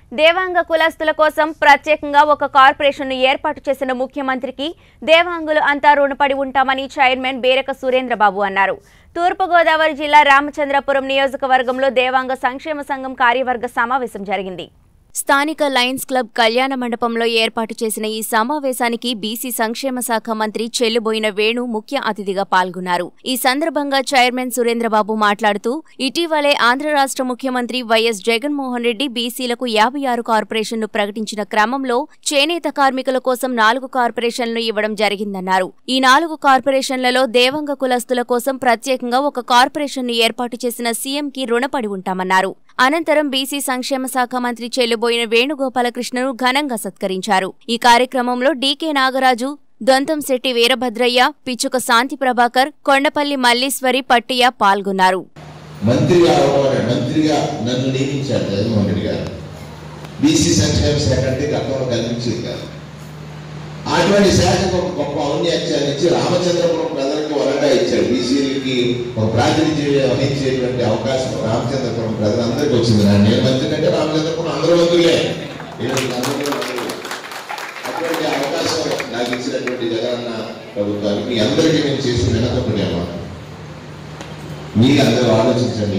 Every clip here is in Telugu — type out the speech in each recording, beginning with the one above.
దేవాంగ కులస్తుల కోసం ప్రత్యేకంగా ఒక కార్పొరేషన్ను ఏర్పాటు చేసిన ముఖ్యమంత్రికి దేవాంగులు అంతా రుణపడి ఉంటామని చైర్మన్ బేరక సురేంద్రబాబు అన్నారు తూర్పుగోదావరి జిల్లా రామచంద్రపురం నియోజకవర్గంలో దేవాంగ సంక్షేమ సంఘం కార్యవర్గ సమావేశం జరిగింది స్థానిక లయన్స్ క్లబ్ కళ్యాణ మండపంలో ఏర్పాటు చేసిన ఈ సమావేశానికి బీసీ సంక్షేమ శాఖ మంత్రి చెల్లుబోయిన వేణు ముఖ్య అతిథిగా పాల్గొన్నారు ఈ సందర్భంగా చైర్మన్ సురేంద్రబాబు మాట్లాడుతూ ఇటీవలే ఆంధ్ర రాష్ట్ర ముఖ్యమంత్రి వైఎస్ జగన్మోహన్ రెడ్డి బీసీలకు యాభై ఆరు కార్పొరేషన్ను ప్రకటించిన క్రమంలో చేనేత కార్మికుల కోసం నాలుగు కార్పొరేషన్లు ఇవ్వడం జరిగిందన్నారు ఈ నాలుగు కార్పొరేషన్లలో దేవంగ కులస్తుల కోసం ప్రత్యేకంగా ఒక కార్పొరేషన్ను ఏర్పాటు చేసిన సీఎంకి రుణపడి ఉంటామన్నారు అనంతరం బీసీ సంక్షేమ శాఖ మంత్రి చెల్లుబోయిన వేణుగోపాలకృష్ణను ఘనంగా సత్కరించారు ఈ కార్యక్రమంలో డీకే నాగరాజు దొంతంశెట్టి వీరభద్రయ్య పిచ్చుక శాంతి ప్రభాకర్ కొండపల్లి మల్లీశ్వరి పట్టియ పాల్గొన్నారు మంత్రిగా అవడం మంత్రిగా నన్ను నియమించారు జగన్మోహన్ రెడ్డి గారు బీసీ సంక్షేమ శాఖ అంటే గతంలో కనిపించేది కాదు అటువంటి శాఖకు ఒక గొప్ప ఔన్నత్యాన్ని ఇచ్చి రామచంద్రపురం ప్రజలకు వరంగా ఇచ్చాడు బీసీలకి ఒక ప్రాతినిధ్యం వహించేటువంటి అవకాశం రామచంద్రపురం ప్రజలందరికీ వచ్చింది నా నేను మంత్రి కంటే రామచంద్రపురం అందరూ మంత్రులే నేను అందరూ మంత్రులే. అటువంటి అవకాశం నాకు ఇచ్చినటువంటి జగనన్న ప్రభుత్వానికి మీ అందరికీ నేను చేసిన వినతొకటి అన్నమాట మీరు అందరూ ఆలోచించండి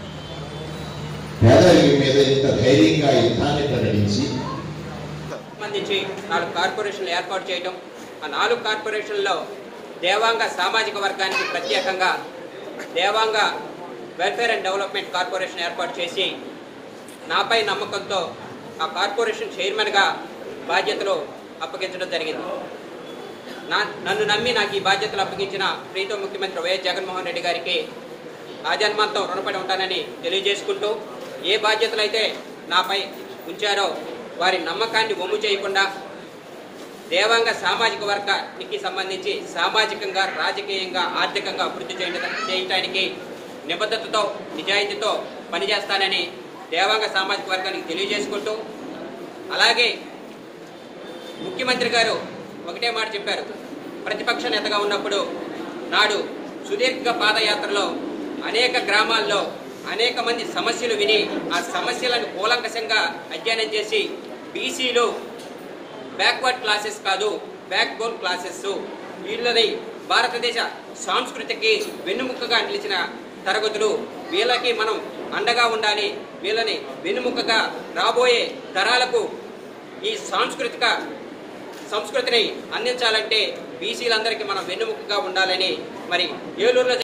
పేదరికం మీద ఇంత ధైర్యంగా యుద్ధాన్ని ప్రకటించి సంబంధించి నాలుగు కార్పొరేషన్లు ఏర్పాటు చేయడం ఆ నాలుగు కార్పొరేషన్లో దేవాంగ సామాజిక వర్గానికి ప్రత్యేకంగా Devanga welfare and development corporation ఏర్పాటు చేసి నాపై నమ్మకంతో ఆ కార్పొరేషన్ చైర్మన్గా బాధ్యతలు అప్పగించడం జరిగింది నా నన్ను నమ్మి నాకు ఈ బాధ్యతలు అప్పగించిన ప్రీతం ముఖ్యమంత్రి వైఎస్ జగన్మోహన్ రెడ్డి గారికి ఆజన్మాంతం రుణపడి ఉంటానని తెలియజేసుకుంటూ ఏ బాధ్యతలు అయితే నాపై ఉంచారో వారి నమ్మకాన్ని ఒమ్ము చేయకుండా దేవాంగ సామాజిక వర్గానికి సంబంధించి సామాజికంగా రాజకీయంగా ఆర్థికంగా అభివృద్ధి చేయట చేయటానికి నిబద్ధతతో నిజాయితీతో పనిచేస్తానని దేవాంగ సామాజిక వర్గానికి తెలియజేసుకుంటూ అలాగే ముఖ్యమంత్రి గారు ఒకటే మాట చెప్పారు ప్రతిపక్ష నేతగా ఉన్నప్పుడు నాడు సుదీర్ఘ పాదయాత్రలో అనేక గ్రామాల్లో అనేక మంది సమస్యలు విని ఆ సమస్యలను కూలంకషంగా అధ్యయనం చేసి బీసీలు బ్యాక్వర్డ్ క్లాసెస్ కాదు బ్యాక్ బోన్ క్లాసెస్ వీళ్ళని భారతదేశ సంస్కృతికి వెన్నుముక్కగా నిలిచిన తరగతులు వీళ్ళకి మనం అండగా ఉండాలి వీళ్ళని వెన్నుముక్కగా రాబోయే తరాలకు ఈ సాంస్కృతిక సంస్కృతిని అందించాలంటే బీసీలందరికీ మనం వెన్నుముకగా ఉండాలని మరి ఏలూరులో